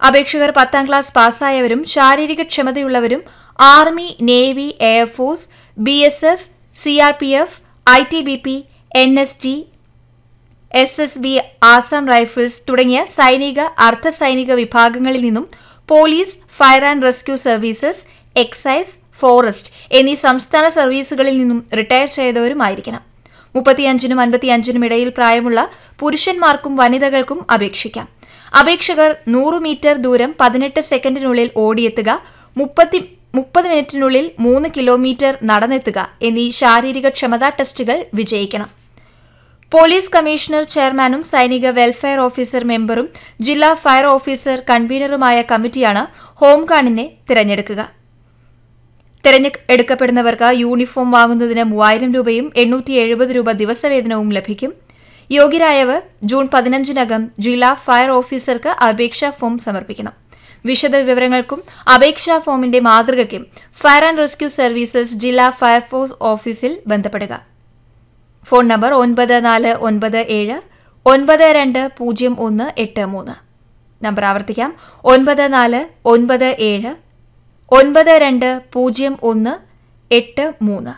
അപേക്ഷകർ പത്താം ക്ലാസ് പാസ്സായവരും ശാരീരിക ക്ഷമതയുള്ളവരും army navy air force B S F C R P F I T B P N S T S S B Assam rifles തുടങ്ങിയ സൈനിക അർദ്ധ സൈനിക വിഭാഗങ്ങളിൽ നിന്നും police fire and rescue services excise forest എന്നീ സംസ്ഥാന സർവീസുകളിൽ നിന്നും റിട്ടയർ ചെയ്തവരുമായിരിക്കണം മുപ്പത്തിയഞ്ചിനും അൻപത്തിയഞ്ചിനും ഇടയിൽ പ്രായമുള്ള പുരുഷന്മാർക്കും വനിതകൾക്കും അപേക്ഷിക്കാം അപേക്ഷകർ നൂറ് മീറ്റർ ദൂരം പതിനെട്ട് സെക്കൻഡിനുള്ളിൽ ഓടിയെത്തുക മുപ്പത്തി മുപ്പത് മിനിറ്റിനുള്ളിൽ മൂന്ന് കിലോമീറ്റർ നടന്നെത്തുക എന്നീ ശാരീരിക ക്ഷമതാ ടെസ്റ്റുകൾ വിജയിക്കണം പോലീസ് കമ്മീഷണർ ചെയർമാനും സൈനിക വെൽഫെയർ ഓഫീസർ മെമ്പറും ജില്ലാ ഫയർ ഓഫീസർ കൺവീനറുമായ കമ്മിറ്റിയാണ് ഹോംഗാർഡിനെ തിരഞ്ഞെടുക്കുക തിരഞ്ഞെടുക്കപ്പെടുന്നവർക്ക് യൂണിഫോം വാങ്ങുന്നതിന് മൂവായിരം രൂപയും എണ്ണൂറ്റി എഴുപത് രൂപ ദിവസവേതനവും ലഭിക്കും യോഗ്യരായവർ ജൂൺ പതിനഞ്ചിനകം ജില്ലാ ഫയർ ഓഫീസർക്ക് അപേക്ഷാ ഫോം സമർപ്പിക്കണം വിശദ വിവരങ്ങൾക്കും അപേക്ഷാ ഫോമിന്റെ മാതൃകയ്ക്കും ഫയർ ആൻഡ് റെസ്ക്യൂ സർവീസസ് ജില്ലാ ഫയർഫോഴ്സ് ഓഫീസിൽ ബന്ധപ്പെടുക ഫോൺ നമ്പർ ഒൻപത് നാല് ഒൻപത് ഏഴ് ഒൻപത് രണ്ട് പൂജ്യം ഒന്ന് എട്ട് മൂന്ന് നമ്പർ ആവർത്തിക്കാം ഒൻപത് നാല് ഒൻപത് ഏഴ് ഒൻപത് രണ്ട് പൂജ്യം ഒന്ന് എട്ട് മൂന്ന്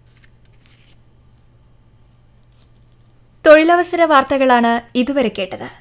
തൊഴിലവസര വാർത്തകളാണ് ഇതുവരെ കേട്ടത്